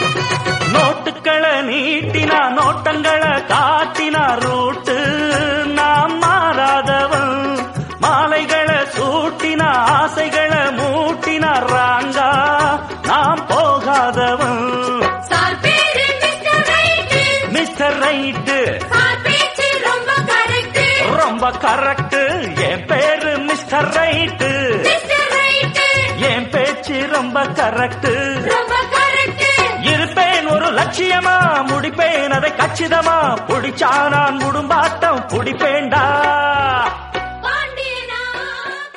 நோட்டுக்களை நீட்டினா நோட்டங்களை காட்டினா ரூட்டு நாம் மாறாதவன் மாலைகளை சூட்டினா ஆசைகளை மூட்டினா ராங்கா நாம் போகாதவன் சார் பேரு mister right mister right sir பேச்சு ரொம்ப கரெக்ட் ரொம்ப கரெக்ட் என் பேரு மிஸ்டர் ரைட்டு மிஸ்டர் ரைட்டு என் பேச்சு ரொம்ப கரெக்ட் ரொம்ப கரெக்ட் இருப்பேன் ஒரு லட்சியமா முடிப்பேன் அதை கச்சிதமா புடிச்சா நான் முடும்பாட்டம் புடிப்பேன்டா